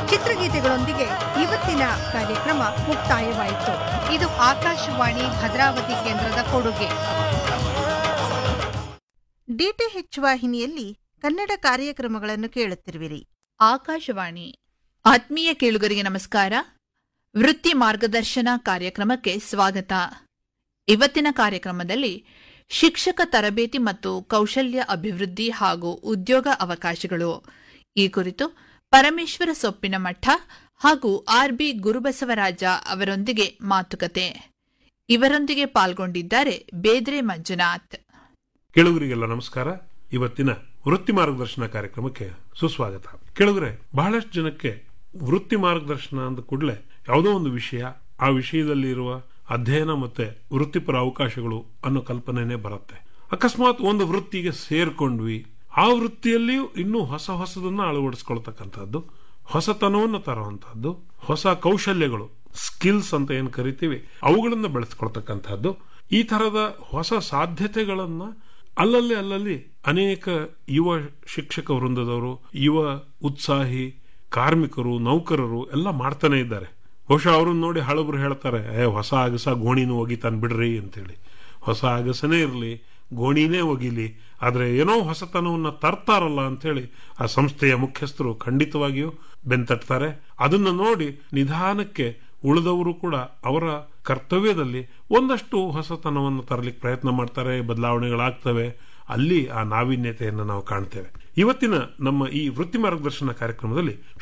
ಚಿತ್ರಗೀತೆಗಳೊಂದಿಗೆ ಇವತ್ತಿನ ಕಾರ್ಯಕ್ರಮ ಮುಕ್ತಾಯವಾಯಿತು ಇದು ಆಕಾಶವಾಣಿ ಭದ್ರಾವತಿ ಕೇಂದ್ರದ ಕೊಡುಗೆ ಡಿಟಿಎಚ್ ವಾಹಿನಿಯಲ್ಲಿ ಕನ್ನಡ ಕಾರ್ಯಕ್ರಮಗಳನ್ನು ಕೇಳುತ್ತಿರುವಿರಿ ಆಕಾಶವಾಣಿ ಆತ್ಮೀಯ ಕೇಳುಗರಿಗೆ ನಮಸ್ಕಾರ ವೃತ್ತಿ ಮಾರ್ಗದರ್ಶನ ಕಾರ್ಯಕ್ರಮಕ್ಕೆ ಸ್ವಾಗತ ಇವತ್ತಿನ ಕಾರ್ಯಕ್ರಮದಲ್ಲಿ ಶಿಕ್ಷಕ ತರಬೇತಿ ಮತ್ತು ಕೌಶಲ್ಯ ಅಭಿವೃದ್ಧಿ ಹಾಗೂ ಉದ್ಯೋಗ ಅವಕಾಶಗಳು ಈ ಕುರಿತು ಪರಮೇಶ್ವರ ಸೊಪ್ಪಿನ ಮಠ ಹಾಗೂ ಆರ್ಬಿ ಗುರುಬಸವರಾಜ ಅವರೊಂದಿಗೆ ಮಾತುಕತೆ ಇವರೊಂದಿಗೆ ಪಾಲ್ಗೊಂಡಿದ್ದಾರೆ ಬೇದ್ರೆ ಮಂಜುನಾಥ್ ಕೇಳುಗರಿಗೆಲ್ಲ ನಮಸ್ಕಾರ ಇವತ್ತಿನ ವೃತ್ತಿ ಮಾರ್ಗದರ್ಶನ ಕಾರ್ಯಕ್ರಮಕ್ಕೆ ಸುಸ್ವಾಗತ ಕೇಳುಗರೆ ಬಹಳಷ್ಟು ಜನಕ್ಕೆ ವೃತ್ತಿ ಮಾರ್ಗದರ್ಶನ ಅಂದ ಕೂಡಲೇ ಯಾವುದೋ ಒಂದು ವಿಷಯ ಆ ವಿಷಯದಲ್ಲಿ ಇರುವ ಅಧ್ಯಯನ ಮತ್ತೆ ವೃತ್ತಿಪರ ಅವಕಾಶಗಳು ಅನ್ನೋ ಕಲ್ಪನೆನೇ ಬರುತ್ತೆ ಅಕಸ್ಮಾತ್ ಒಂದು ವೃತ್ತಿಗೆ ಸೇರ್ಕೊಂಡ್ವಿ ಆ ವೃತ್ತಿಯಲ್ಲಿಯೂ ಇನ್ನೂ ಹೊಸ ಹೊಸದನ್ನ ಅಳವಡಿಸ್ಕೊಳ್ತಕ್ಕಂಥದ್ದು ಹೊಸತನವನ್ನು ತರುವಂತಹದ್ದು ಹೊಸ ಕೌಶಲ್ಯಗಳು ಸ್ಕಿಲ್ಸ್ ಅಂತ ಏನ್ ಕರಿತೀವಿ ಅವುಗಳನ್ನ ಬೆಳೆಸ್ಕೊಳ್ತಕ್ಕಂಥದ್ದು ಈ ತರದ ಹೊಸ ಸಾಧ್ಯತೆಗಳನ್ನ ಅಲ್ಲಲ್ಲಿ ಅಲ್ಲಲ್ಲಿ ಅನೇಕ ಯುವ ಶಿಕ್ಷಕ ವೃಂದದವರು ಯುವ ಉತ್ಸಾಹಿ ಕಾರ್ಮಿಕರು ನೌಕರರು ಎಲ್ಲ ಮಾಡ್ತಾನೆ ಇದ್ದಾರೆ ಬಹುಶಃ ಅವ್ರನ್ನ ನೋಡಿ ಹಳಬ್ರು ಹೇಳ್ತಾರೆ ಏ ಹೊಸ ಅಗಸ ಗೋಣಿನೂ ಒಗಿತಾನ್ ಬಿಡ್ರಿ ಅಂತೇಳಿ ಹೊಸ ಅಗಸನೇ ಇರಲಿ ಗೋಣಿನೇ ಒಗಿಲಿ ಆದ್ರೆ ಏನೋ ಹೊಸತನವನ್ನ ತರ್ತಾರಲ್ಲ ಅಂತೇಳಿ ಆ ಸಂಸ್ಥೆಯ ಮುಖ್ಯಸ್ಥರು ಖಂಡಿತವಾಗಿಯೂ ಬೆಂತಟ್ತಾರೆ ಅದನ್ನ ನೋಡಿ ನಿಧಾನಕ್ಕೆ ಉಳಿದವರು ಕೂಡ ಅವರ ಕರ್ತವ್ಯದಲ್ಲಿ ಒಂದಷ್ಟು ಹೊಸತನವನ್ನು ತರಲಿಕ್ಕೆ ಪ್ರಯತ್ನ ಮಾಡ್ತಾರೆ ಬದಲಾವಣೆಗಳಾಗ್ತವೆ ಅಲ್ಲಿ ಆ ನಾವೀನ್ಯತೆಯನ್ನು ನಾವು ಕಾಣ್ತೇವೆ ಇವತ್ತಿನ ನಮ್ಮ ಈ ವೃತ್ತಿ ಮಾರ್ಗದರ್ಶನ ಕಾರ್ಯಕ್ರಮದಲ್ಲಿ